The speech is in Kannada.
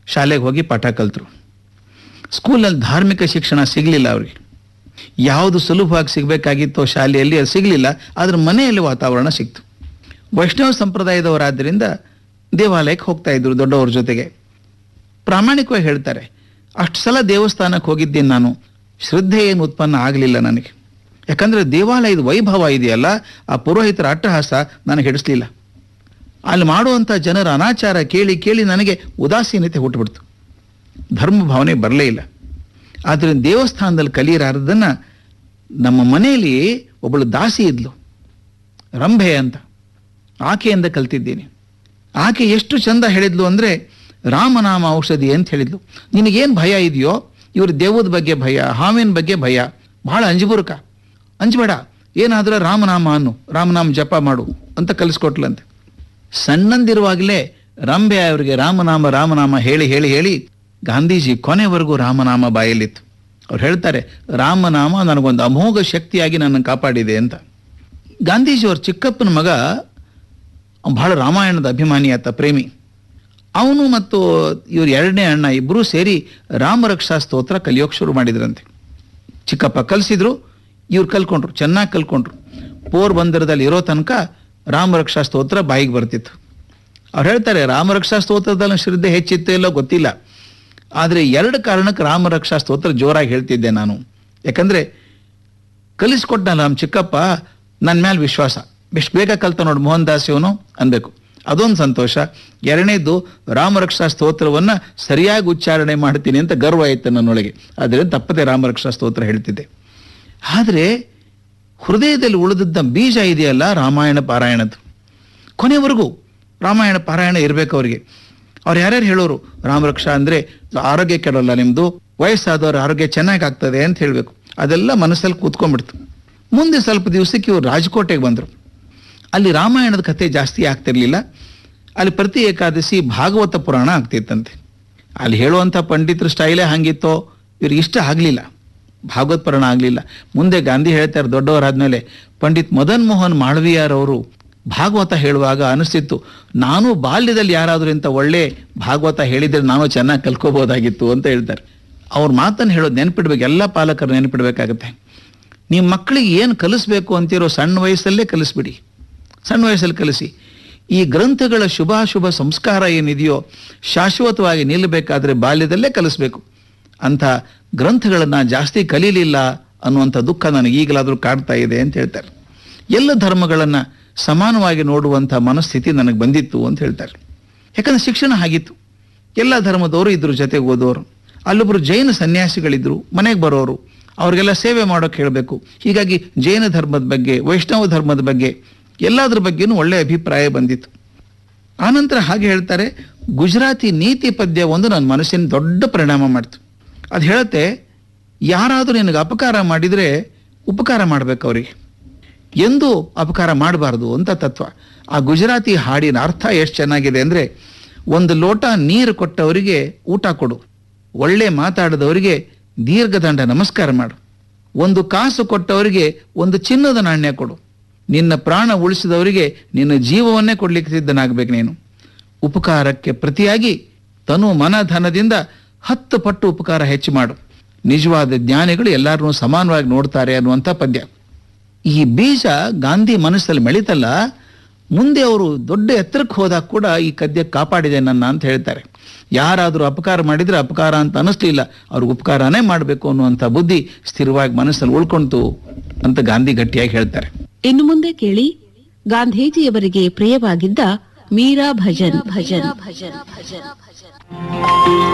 ಶಾಲೆಗೆ ಹೋಗಿ ಪಾಠ ಕಲ್ತರು ಸ್ಕೂಲಲ್ಲಿ ಧಾರ್ಮಿಕ ಶಿಕ್ಷಣ ಸಿಗಲಿಲ್ಲ ಅವ್ರಿಗೆ ಯಾವುದು ಸುಲಭವಾಗಿ ಸಿಗಬೇಕಾಗಿತ್ತೋ ಶಾಲೆಯಲ್ಲಿ ಅದು ಸಿಗಲಿಲ್ಲ ಆದ್ರೆ ಮನೆಯಲ್ಲಿ ವಾತಾವರಣ ಸಿಕ್ತು ವೈಷ್ಣವ ಸಂಪ್ರದಾಯದವರಾದ್ದರಿಂದ ದೇವಾಲಯಕ್ಕೆ ಹೋಗ್ತಾ ಇದ್ರು ದೊಡ್ಡವ್ರ ಜೊತೆಗೆ ಪ್ರಾಮಾಣಿಕವಾಗಿ ಹೇಳ್ತಾರೆ ಅಷ್ಟು ಸಲ ದೇವಸ್ಥಾನಕ್ಕೆ ಹೋಗಿದ್ದೀನಿ ನಾನು ಶ್ರದ್ಧೆ ಏನು ಉತ್ಪನ್ನ ಆಗಲಿಲ್ಲ ನನಗೆ ಯಾಕಂದ್ರೆ ದೇವಾಲಯದ ವೈಭವ ಇದೆಯಲ್ಲ ಆ ಪುರೋಹಿತರ ಅಟ್ಟಹಾಸ ನನಗೆ ಹಿಡಿಸ್ಲಿಲ್ಲ ಅಲ್ಲಿ ಮಾಡುವಂಥ ಜನರ ಅನಾಚಾರ ಕೇಳಿ ಕೇಳಿ ನನಗೆ ಉದಾಸೀನತೆ ಹುಟ್ಟುಬಿಡ್ತು ಧರ್ಮ ಭಾವನೆ ಬರಲೇ ಇಲ್ಲ ಆದರೆ ದೇವಸ್ಥಾನದಲ್ಲಿ ಕಲಿಯರಾರದನ್ನ ನಮ್ಮ ಮನೆಯಲ್ಲಿ ಒಬ್ಬಳು ದಾಸಿ ಇದ್ಲು ರಂಭೆ ಅಂತ ಆಕೆಯಿಂದ ಕಲ್ತಿದ್ದೀನಿ ಆಕೆ ಎಷ್ಟು ಚಂದ ಹೇಳಿದ್ಲು ಅಂದರೆ ರಾಮನಾಮ ಔಷಧಿ ಅಂತ ಹೇಳಿದ್ಲು ನಿನಗೇನು ಭಯ ಇದೆಯೋ ಇವ್ರ ದೇವದ ಬಗ್ಗೆ ಭಯ ಹಾವಿನ ಬಗ್ಗೆ ಭಯ ಬಹಳ ಅಂಜಬುರುಕ ಅಂಜಬೇಡ ಏನಾದರೂ ರಾಮನಾಮ ಅನ್ನು ರಾಮನಾಮ ಜಪ ಮಾಡು ಅಂತ ಕಲಿಸ್ಕೊಟ್ಲಂತೆ ಸಣ್ಣಂದಿರುವಾಗಲೇ ರಂಭೆ ಅವರಿಗೆ ರಾಮನಾಮ ರಾಮನಾಮ ಹೇಳಿ ಹೇಳಿ ಹೇಳಿ ಗಾಂಧೀಜಿ ಕೊನೆವರೆಗೂ ರಾಮನಾಮ ಬಾಯಲ್ಲಿತ್ತು ಅವ್ರು ಹೇಳ್ತಾರೆ ರಾಮನಾಮ ನನಗೊಂದು ಅಮೋಘ ಶಕ್ತಿಯಾಗಿ ನನ್ನನ್ನು ಕಾಪಾಡಿದೆ ಅಂತ ಗಾಂಧೀಜಿಯವ್ರ ಚಿಕ್ಕಪ್ಪನ ಮಗ ಅವ್ನು ಬಹಳ ರಾಮಾಯಣದ ಅಭಿಮಾನಿ ಆತ ಪ್ರೇಮಿ ಅವನು ಮತ್ತು ಇವ್ರ ಎರಡನೇ ಅಣ್ಣ ಇಬ್ಬರೂ ಸೇರಿ ರಾಮರಕ್ಷಾ ಸ್ತೋತ್ರ ಕಲಿಯೋಕೆ ಶುರು ಮಾಡಿದ್ರಂತೆ ಚಿಕ್ಕಪ್ಪ ಕಲಿಸಿದ್ರು ಇವ್ರು ಕಲ್ಕೊಂಡ್ರು ಚೆನ್ನಾಗಿ ಕಲ್ಕೊಂಡ್ರು ಪೋರ್ಬಂದರದಲ್ಲಿ ಇರೋ ತನಕ ರಾಮರಕ್ಷಾ ಸ್ತೋತ್ರ ಬಾಯಿಗೆ ಬರ್ತಿತ್ತು ಅವ್ರು ಹೇಳ್ತಾರೆ ರಾಮರಕ್ಷಾ ಸ್ತೋತ್ರದಲ್ಲಿ ಶ್ರದ್ಧೆ ಹೆಚ್ಚಿತ್ತು ಇಲ್ಲೋ ಗೊತ್ತಿಲ್ಲ ಆದರೆ ಎರಡು ಕಾರಣಕ್ಕೆ ರಾಮರಕ್ಷಾ ಸ್ತೋತ್ರ ಜೋರಾಗಿ ಹೇಳ್ತಿದ್ದೆ ನಾನು ಯಾಕಂದ್ರೆ ಕಲಿಸ್ಕೊಟ್ನಲ್ಲ ನಮ್ಮ ಚಿಕ್ಕಪ್ಪ ನನ್ನ ಮೇಲೆ ವಿಶ್ವಾಸ ಎಷ್ಟು ಬೇಗ ಕಲ್ತ ನೋಡಿ ಮೋಹನ್ ದಾಸ್ ಇವನು ಅನ್ಬೇಕು ಅದೊಂದು ಸಂತೋಷ ಎರಡನೇದು ರಾಮರಕ್ಷಾ ಸ್ತೋತ್ರವನ್ನ ಸರಿಯಾಗಿ ಉಚ್ಚಾರಣೆ ಮಾಡ್ತೀನಿ ಅಂತ ಗರ್ವ ಆಯ್ತು ನನ್ನೊಳಗೆ ಆದರೆ ತಪ್ಪದೆ ರಾಮರಕ್ಷಾ ಸ್ತೋತ್ರ ಹೇಳ್ತಿದ್ದೆ ಆದರೆ ಹೃದಯದಲ್ಲಿ ಉಳಿದಿದ್ದ ಬೀಜ ಇದೆಯಲ್ಲ ರಾಮಾಯಣ ಪಾರಾಯಣದ್ದು ಕೊನೆವರೆಗೂ ರಾಮಾಯಣ ಪಾರಾಯಣ ಇರಬೇಕು ಅವರಿಗೆ ಅವ್ರು ಯಾರ್ಯಾರು ಹೇಳೋರು ರಾಮರಕ್ಷಾ ಅಂದರೆ ಆರೋಗ್ಯ ಕೆಡೋಲ್ಲ ನಿಮ್ಮದು ವಯಸ್ಸಾದವ್ರ ಆರೋಗ್ಯ ಚೆನ್ನಾಗಿ ಆಗ್ತದೆ ಅಂತ ಹೇಳಬೇಕು ಅದೆಲ್ಲ ಮನಸ್ಸಲ್ಲಿ ಕೂತ್ಕೊಂಡ್ಬಿಡ್ತು ಮುಂದೆ ಸ್ವಲ್ಪ ದಿವಸಕ್ಕೆ ಇವರು ರಾಜಕೋಟೆಗೆ ಬಂದರು ಅಲ್ಲಿ ರಾಮಾಯಣದ ಕಥೆ ಜಾಸ್ತಿ ಆಗ್ತಿರ್ಲಿಲ್ಲ ಅಲ್ಲಿ ಪ್ರತಿ ಏಕಾದಶಿ ಭಾಗವತ ಪುರಾಣ ಆಗ್ತಿತ್ತಂತೆ ಅಲ್ಲಿ ಹೇಳುವಂಥ ಪಂಡಿತರ ಸ್ಟೈಲೇ ಹಂಗಿತ್ತೋ ಇವ್ರಿಗೆ ಇಷ್ಟ ಆಗಲಿಲ್ಲ ಭಾಗವತ್ ಪುರಾಣ ಆಗಲಿಲ್ಲ ಮುಂದೆ ಗಾಂಧಿ ಹೇಳ್ತಾರೆ ದೊಡ್ಡವರಾದ್ಮೇಲೆ ಪಂಡಿತ್ ಮದನ್ ಮೋಹನ್ ಮಾಳವಿಯಾರ್ ಅವರು ಭಾಗವತ ಹೇಳುವಾಗ ಅನಿಸ್ತಿತ್ತು ನಾನು ಬಾಲ್ಯದಲ್ಲಿ ಯಾರಾದರೂ ಇಂಥ ಒಳ್ಳೆ ಭಾಗವತ ಹೇಳಿದ್ರೆ ನಾನು ಚೆನ್ನಾಗಿ ಕಲ್ಕೋಬೋದಾಗಿತ್ತು ಅಂತ ಹೇಳ್ತಾರೆ ಅವ್ರ ಮಾತನ್ನು ಹೇಳೋದು ನೆನ್ಪಿಡ್ಬೇಕು ಎಲ್ಲ ಪಾಲಕರು ನೆನ್ಪಿಡ್ಬೇಕಾಗತ್ತೆ ನಿಮ್ಮ ಮಕ್ಕಳಿಗೆ ಏನು ಕಲಿಸ್ಬೇಕು ಅಂತಿರೋ ಸಣ್ಣ ವಯಸ್ಸಲ್ಲೇ ಕಲಿಸ್ಬಿಡಿ ಸಣ್ಣ ವಯಸ್ಸಲ್ಲಿ ಕಲಿಸಿ ಈ ಗ್ರಂಥಗಳ ಶುಭಾಶುಭ ಸಂಸ್ಕಾರ ಏನಿದೆಯೋ ಶಾಶ್ವತವಾಗಿ ನಿಲ್ಲಬೇಕಾದ್ರೆ ಬಾಲ್ಯದಲ್ಲೇ ಕಲಿಸ್ಬೇಕು ಅಂಥ ಗ್ರಂಥಗಳನ್ನು ಜಾಸ್ತಿ ಕಲೀಲಿಲ್ಲ ಅನ್ನುವಂಥ ದುಃಖ ನನಗೆ ಈಗಲಾದರೂ ಕಾಡ್ತಾ ಇದೆ ಅಂತ ಹೇಳ್ತಾರೆ ಎಲ್ಲ ಧರ್ಮಗಳನ್ನು ಸಮಾನವಾಗಿ ನೋಡುವಂಥ ಮನಸ್ಥಿತಿ ನನಗೆ ಬಂದಿತ್ತು ಅಂತ ಹೇಳ್ತಾರೆ ಯಾಕಂದ್ರೆ ಶಿಕ್ಷಣ ಆಗಿತ್ತು ಎಲ್ಲ ಧರ್ಮದವರು ಇದ್ರು ಜೊತೆಗೆ ಓದೋರು ಅಲ್ಲೊಬ್ರು ಜೈನ ಸನ್ಯಾಸಿಗಳಿದ್ರು ಮನೆಗೆ ಬರೋರು ಅವ್ರಿಗೆಲ್ಲ ಸೇವೆ ಮಾಡೋಕೆ ಹೇಳಬೇಕು ಹೀಗಾಗಿ ಜೈನ ಧರ್ಮದ ಬಗ್ಗೆ ವೈಷ್ಣವ ಧರ್ಮದ ಬಗ್ಗೆ ಎಲ್ಲದ್ರ ಬಗ್ಗೆನೂ ಒಳ್ಳೆಯ ಅಭಿಪ್ರಾಯ ಬಂದಿತ್ತು ಆನಂತರ ಹಾಗೆ ಹೇಳ್ತಾರೆ ಗುಜರಾತಿ ನೀತಿ ಪದ್ಯ ಒಂದು ನನ್ನ ಮನಸ್ಸಿನ ದೊಡ್ಡ ಪರಿಣಾಮ ಮಾಡ್ತು ಅದು ಹೇಳುತ್ತೆ ಯಾರಾದರೂ ನಿನಗೆ ಅಪಕಾರ ಮಾಡಿದರೆ ಉಪಕಾರ ಮಾಡ್ಬೇಕು ಅವರಿಗೆ ಎಂದೂ ಅಪಕಾರ ಮಾಡಬಾರ್ದು ಅಂತ ತತ್ವ ಆ ಗುಜರಾತಿ ಹಾಡಿನ ಅರ್ಥ ಎಷ್ಟು ಚೆನ್ನಾಗಿದೆ ಅಂದರೆ ಒಂದು ಲೋಟ ನೀರು ಕೊಟ್ಟವರಿಗೆ ಊಟ ಕೊಡು ಒಳ್ಳೆ ಮಾತಾಡಿದವರಿಗೆ ದೀರ್ಘದಂಡ ನಮಸ್ಕಾರ ಮಾಡು ಒಂದು ಕಾಸು ಕೊಟ್ಟವರಿಗೆ ಒಂದು ಚಿನ್ನದ ನಾಣ್ಯ ಕೊಡು ನಿನ್ನ ಪ್ರಾಣ ಉಳಿಸಿದವರಿಗೆ ನಿನ್ನ ಜೀವವನ್ನೇ ಕೊಡ್ಲಿಕ್ಕೆ ಸಿದ್ಧನಾಗಬೇಕು ನೀನು ಉಪಕಾರಕ್ಕೆ ಪ್ರತಿಯಾಗಿ ತನು ಮನ ಧನದಿಂದ ಹತ್ತು ಪಟ್ಟು ಉಪಕಾರ ಹೆಚ್ಚು ಮಾಡು ನಿಜವಾದ ಜ್ಞಾನಿಗಳು ಎಲ್ಲರನ್ನೂ ಸಮಾನವಾಗಿ ನೋಡ್ತಾರೆ ಅನ್ನುವಂಥ ಪದ್ಯ ಈ ಬೀಜ ಗಾಂಧಿ ಮನಸ್ಸಲ್ಲಿ ಮೆಳಿತಲ್ಲ ಮುಂದೆ ಅವರು ದೊಡ್ಡ ಎತ್ತರಕ್ಕೆ ಹೋದಾಗ ಕೂಡ ಈ ಕದ್ಯ ಕಾಪಾಡಿದೆ ನನ್ನ ಅಂತ ಹೇಳ್ತಾರೆ ಯಾರಾದರೂ ಅಪಕಾರ ಮಾಡಿದ್ರೆ ಅಪಕಾರ ಅಂತ ಅನಿಸ್ಲಿಲ್ಲ ಅವ್ರಿಗೆ ಉಪಕಾರನೇ ಮಾಡಬೇಕು ಅನ್ನುವಂಥ ಬುದ್ಧಿ ಸ್ಥಿರವಾಗಿ ಮನಸ್ಸಲ್ಲಿ ಉಳ್ಕೊಂತು ಅಂತ ಗಾಂಧಿ ಗಟ್ಟಿಯಾಗಿ ಹೇಳ್ತಾರೆ ಇನ್ನು ಮುಂದೆ ಕೇಳಿ ಗಾಂಧೀಜಿಯವರಿಗೆ ಪ್ರಿಯವಾಗಿದ್ದ ಮೀರಾ ಭಜನ್ ಭಜನ್ ಭಜನ್ ಭಜನ್ ಭಜನ್